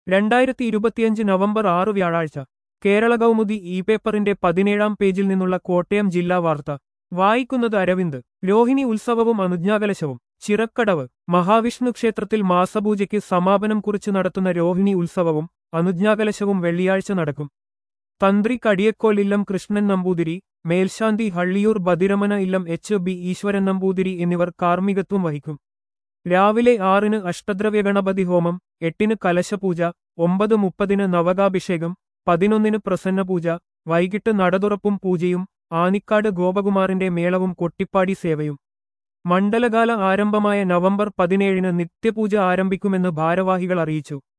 രണ്ടായിരത്തി ഇരുപത്തിയഞ്ച് നവംബർ ആറ് വ്യാഴാഴ്ച കേരള കൗമുദി ഇ പേപ്പറിന്റെ പതിനേഴാം പേജിൽ നിന്നുള്ള കോട്ടയം ജില്ലാ വാർത്ത വായിക്കുന്നത് അരവിന്ദ് രോഹിണി ഉത്സവവും അനുജ്ഞാകലശവും ചിറക്കടവ് മഹാവിഷ്ണു ക്ഷേത്രത്തിൽ മാസപൂജയ്ക്ക് സമാപനം കുറിച്ച് നടത്തുന്ന രോഹിണി ഉത്സവവും അനുജ്ഞാകലശവും വെള്ളിയാഴ്ച നടക്കും തന്ത്രി കടിയക്കോൽ ഇല്ലം കൃഷ്ണൻ നമ്പൂതിരി മേൽശാന്തി ഹള്ളിയൂർ ബദിരമന ഇല്ലം എച്ച് ബി ഈശ്വരൻ നമ്പൂതിരി എന്നിവർ കാർമ്മികത്വം വഹിക്കും രാവിലെ ആറിന് അഷ്ടദ്രവ്യ ഗണപതി ഹോമം എട്ടിന് കലശപൂജ ഒമ്പത് മുപ്പതിന് നവകാഭിഷേകം പതിനൊന്നിന് പ്രസന്നപൂജ വൈകിട്ട് നടതുറപ്പും പൂജയും ആനിക്കാട് ഗോപകുമാറിന്റെ മേളവും കൊട്ടിപ്പാടി സേവയും മണ്ഡലകാല ആരംഭമായ നവംബർ പതിനേഴിന് നിത്യപൂജ ആരംഭിക്കുമെന്ന് ഭാരവാഹികൾ അറിയിച്ചു